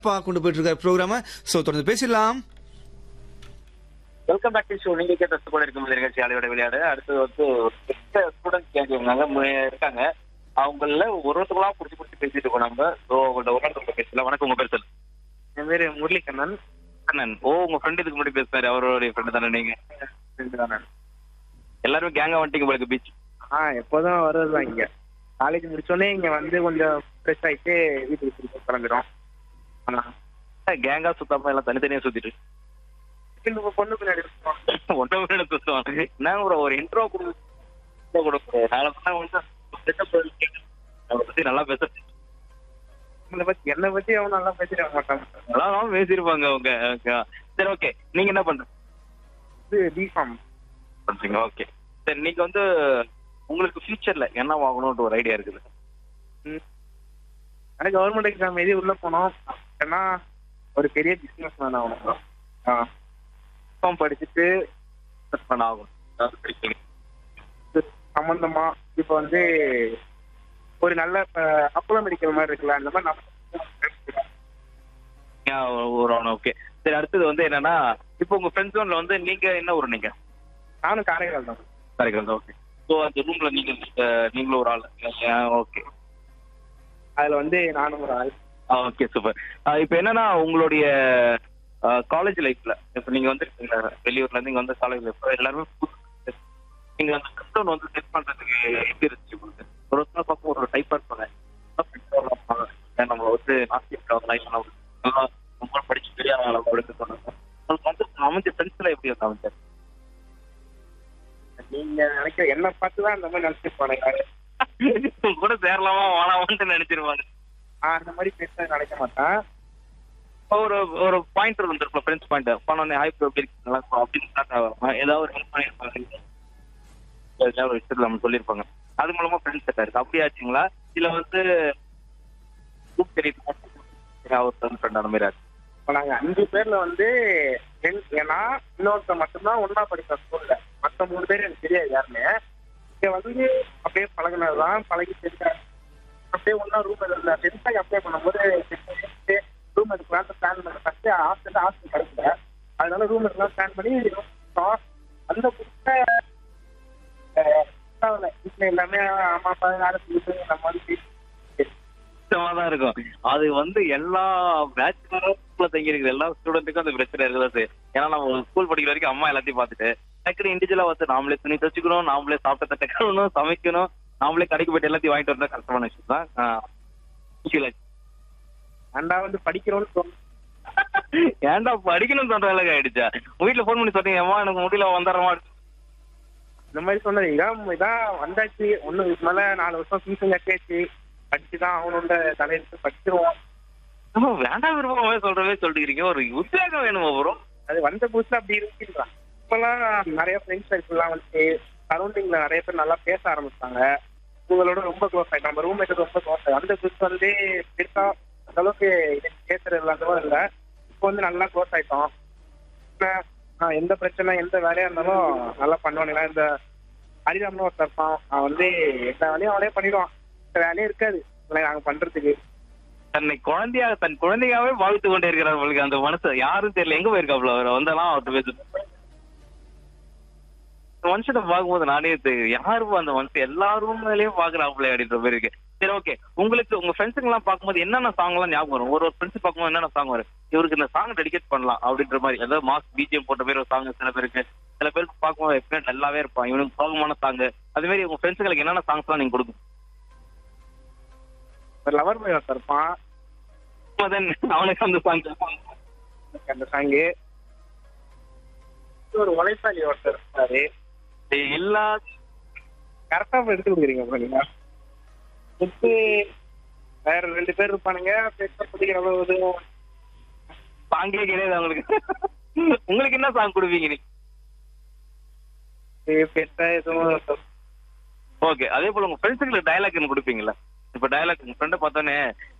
பா கொண்டு போயிட்டு இருக்க ப்ரோக்ராம ஸோ தொடர்ந்து பேசிடலாம் வெல்கம் பேக் டு ஷோ நீங்க கேட்ட கூட இருக்கும் நிகழ்ச்சி ஆலையோட விளையாடு அடுத்து வந்து எட்டு ஸ்டூடெண்ட்ஸ் கேட்கிறாங்க இருக்காங்க அவங்கள ஒரு ஒருத்தங்களா புடிச்சு புடிச்சு பேசிட்டு இருக்கோம் நம்ம ஸோ உங்கள்ட்ட ஒரு ஒருத்தவங்க பேசல வணக்கம் உங்க பேர் சொல்லு என் பேரு முரளிகண்ணன் அண்ணன் ஓ உங்க ஃப்ரெண்ட் இதுக்கு முன்னாடி பேசுனாரு அவருடைய ஃப்ரெண்டு தானே நீங்க தானே எல்லாருமே கேங்கா வந்துட்டீங்க உங்களுக்கு பீச் ஆ எப்போதும் வருவதுதான் இங்க காலேஜ் முடிச்சோடனே இங்க வந்து கொஞ்சம் ஃப்ரெஷ் ஆயிட்டு வீட்டுக்கு திரும்ப கிளம்பிடும் கேங்கா சுத்தாம எல்லாம் தனித்தனியா சுத்திட்டு இந்த பொண்ணு பின்னாடி இருக்கோம். ஒன்றை விட சுத்துவாங்க நான் ஒரு ஒரு இன்ட்ரோ கொடுக்க கொடுக்குறேன் நாளை பண்ணா வந்து setup கேட்டு அவரை பத்தி நல்லா பேச உங்களை பத்தி என்னை பத்தி அவன் நல்லா பேசிட மாட்டான் நல்லா பேசியிருப்பாங்க அவங்க Okay. சரி ஓகே நீங்க என்ன பண்றீங்க இது பிஃபார்ம் பண்றீங்க ஓகே சரி நீங்க வந்து உங்களுக்கு ஃபியூச்சர்ல என்ன வாங்கணும்னு ஒரு ஐடியா இருக்குது ஆனால் கவர்மெண்ட் எக்ஸாம் எழுதி உள்ள போனோம் ஏன்னா ஒரு பெரிய பிஸ்னஸ் மேன் ஆகணும் ஆ பிகாம் படிச்சுட்டு business man ஆகும் அதாவது படிப்பீங்க. இது சம்பந்தமா இப்போ வந்து ஒரு நல்ல அப்போலோ மெடிக்கல் மாதிரி இருக்குல்ல அந்த மாதிரி நம்ம Yeah, ஒரு ஓகே சரி அடுத்தது வந்து என்னன்னா இப்போ உங்க ஃப்ரெண்ட் ஜோன்ல வந்து நீங்க என்ன ஊர் நீங்க நானும் காரைக்கால் தான் காரைக்கால் ஓகே ஸோ அந்த ரூம்ல நீங்க அஹ், நீங்களும் ஒரு ஆள் ஓகே அதுல வந்து நானும் ஒரு ஆள் ஓகே சூப்பர் இப்போ என்னன்னா உங்களுடைய காலேஜ் லைஃப்ல இப்போ நீங்க வந்து வெளியூர்ல இருந்து இங்க வந்து காலேஜ் லைஃப் எல்லாருமே புது- நீங்க அந்த கஸ்டம் வந்து செட் பண்றதுக்கு எப்படி இருந்துச்சு உங்களுக்கு ஒரு வருஷம் பார்க்கும் ஒரு டைப்பா இருப்பாங்க நம்மள வந்து நாஸ்தி லைஃப் நல்லா ரொம்ப படிச்சு பெரிய அளவு எடுத்து சொன்னாங்க உங்களுக்கு வந்து அமைஞ்ச ஃப்ரெண்ட்ஸ்ல எப்படி வந்து அமைஞ்சாரு நீங்க நினைக்கிற என்ன பார்த்து தான் அந்த மாதிரி நினைச்சிட்டு போனேன் உங்க கூட சேரலாமா வாழாமான்னு நினைச்சிருவாங்க நான் அந்த மாதிரி பேச நினைக்க மாட்டேன் ஒரு ஒரு பாயிண்ட் இருந்திருக்கும் ஃப்ரெண்ட்ஸ் பாயிண்ட் போனோடனே ஹாய் ப்ரோ எப்படி இருக்கு நல்லா இருக்கா அப்படின்னு start ஆகும். ஏதாவது ஒரு ஹெல்ப் பண்ணியிருப்பாங்க ஏதாவது ஒரு விஷயத்துல நம்ம சொல்லியிருப்பாங்க அது மூலமா ஃப்ரெண்ட்ஸ் செட் ஆயிருக்கு அப்படி ஆச்சுங்களா இல்ல வந்து குரூப் தெரியுது அவர் ஃப்ரெண்ட் அந்த மாதிரி ஆச்சு இப்போ நாங்க அஞ்சு பேர்ல வந்து ரெண்டு- ஏன்னா இன்னொருத்தர் மட்டும்தான் ஒண்ணா படிக்கிற ஸ்கூல்ல மத்த மூணு பேர் எனக்கு தெரியாது யாருன்னு இங்க வந்து அப்படியே பழகினதுதான் பழகி தெரிஞ்ச அப்படியே ஒண்ணா ரூம் எடுக்கல டென்த்தாக அப்ளை பண்ணும்போது ரூம் எடுக்கலாம்னு பிளான் பண்ண ஃபர்ஸ்ட் ஹாஸ்டல் ஹாஸ்டல் கிடைக்கல அதனால ரூம் எடுக்கலாம் பிளான் பண்ணி room அந்த புதுசா வீட்டுல எல்லாமே அம்மா அப்பா யாரும் சொல்லிட்டு நம்ம வந்து கஷ்டமா தான் இருக்கும் அது வந்து எல்லா பேச்சுலர்ஸ்ல தங்கி இருக்கிற எல்லா ஸ்டூடெண்ட்டுக்கும் அந்த பிரச்சனை இருக்குதான் சார் ஏன்னா நம்ம ஸ்கூல் படிக்கிற வரைக்கும் அம்மா எல்லாத்தையும் பார்த்துட்டு டக்குனு இண்டிவிஜுவலா வந்து நாமளே துணி தச்சுக்கணும் நாமளே சாப்பிட்ட தட்டை கழுவணும் சமைக்கணும் நாமளே கடைக்கு போயிட்டு எல்லாத்தையும் வாங்கிட்டு வரணும் கஷ்டமான விஷயம் தான் ஆஹ் feel ஆச்சு. அண்டா வந்து படிக்கிறோம்னு தோணும் ஏன்டா படிக்கணும்னு சொல்ற அளவுக்கு ஆயிடுச்சா உங்க வீட்டுல ஃபோன் பண்ணி சொன்னீங்க அம்மா எனக்கு முடியல வந்துடுறமா இந்த மாதிரி சொன்னது இதான் இதான் வந்தாச்சு ஒன்றும் இதுக்கு மேல நாலு வருஷம் ஃபீஸும் கட்டியாச்சு படிச்சு தான் ஆகணுன்ற தலையெடுத்து படிச்சிருவோம் வேண்டாம் விருப்பமாவே சொல்றவே சொல்லிக்கிறீங்க ஒரு உத்வேகம் வேணுமா ப்ரோ அது வந்த புதுசுல அப்படி இருக்குன்றான் இப்பெல்லாம் நிறைய ஃப்ரெண்ட்ஸ் சர்க்கிள்லாம் வந்து சரௌண்டிங்ல நிறைய பேர் நல்லா பேச ஆரம்பிச்சாங்க உங்களோட ரொம்ப க்ளோஸ் ஆயிட்டு நம்ம ரூம்மேட் ரொம்ப க்ளோஸ் ஆகும் அந்த புதுசு வந்து பெருசா அந்த அளவுக்கு பேசுறது இல்லாதவங்க இல்லை இப்போ வந்து நல்லா க்ளோஸ் ஆயிட்டோம் இப்ப, ஆ, எந்த பிரச்சனை எந்த வேலையா இருந்தாலும் நல்லா பண்ணுவான் ஏன்னா இந்த ஹரிராம்னு ஒருத்தர் இருப்பான் அவன் வந்து எந்த வேலையும் அவனே பண்ணிடுவான் இந்த வேலையே இருக்காது இல்லை நாங்க பண்றதுக்கு தன்னை குழந்தையாக தன் குழந்தையாவே வாழ்த்து கொண்டே இருக்கிறார் உங்களுக்கு அந்த மனசு யாரும் தெரியல எங்க போயிருக்காப்ல அவர் வந்தெல்லாம் அவர்கிட்ட பேசு இந்த மனுஷனை பார்க்கும்போது நானே தெ- யாருப்பா அந்த மனுஷன் எல்லா ரூம்லயும் பாக்குறாப்ல அப்படின்ற மாதிரி இருக்கு சரி ஓகே உங்களுக்கு உங்க ஃப்ரெண்ட்ஸுங்க எல்லாம் பார்க்கும்போது என்னென்ன சாங் எல்லாம் ஞாபகம் வரும் ஒரு ஒரு ஃப்ரெண்ட்ஸ் பார்க்கும்போது என்னென்ன சாங் வரும் இவருக்கு இந்த சாங் டெடிகேட் பண்ணலாம் அப்படின்ற மாதிரி அதாவது மாஸ் பிஜிஎம் போட்ட பேர் ஒரு சாங் சில பேருக்கு சில பேருக்கு பார்க்கும்போது எப்பவுமே நல்லாவே இருப்பான் இவனுக்கு சோகமான சாங் அது மாதிரி உங்க ஃப்ரெண்ட்ஸுங்களுக்கு என்னென்ன சாங்ஸ் எல்லாம் நீங்க கொடுக்கும் ஒரு லவர் பாய் ஒருத்தர் இருப்பான் Then அவனுக்கு அந்த சாங் அந்த சாங்கு ஒரு உழைப்பாளி ஒருத்தர் இருப்பாரு எல்லா கரெக்டா எடுத்து கொடுக்குறீங்க bro நீங்க அடுத்து வேற ரெண்டு பேர் இருப்பானுங்க பெருசா பிடிக்கிற அளவு எதுவும் சாங்கே கிடையாது அவங்களுக்கு உங்களுக்கு என்ன சாங் கொடுப்பீங்க நீ பெருசா எதுவும் ஓகே அதே போல உங்க ஃப்ரெண்ட்ஸுங்களுக்கு டயலாக் என்ன கொடுப்பீங்களா இப்ப டயலாக் உங்க ஃப்ரெண்டை பார்த்தோன்னே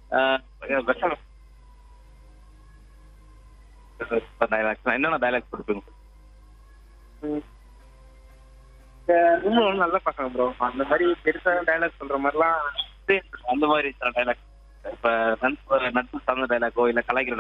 டயலாக் என்னென்ன டயலாக் கொடுப்பீங்க ம். இந்த இன்னும் நல்ல பசங்க ப்ரோ அந்த மாதிரி பெருசா டைலாக் சொல்ற மாதிரிலாம் அந்த மாதிரி டயலாக் இப்ப நட்பு நட்பு சார்ந்த டைலாக்கோ இல்ல கலாய்க்கிற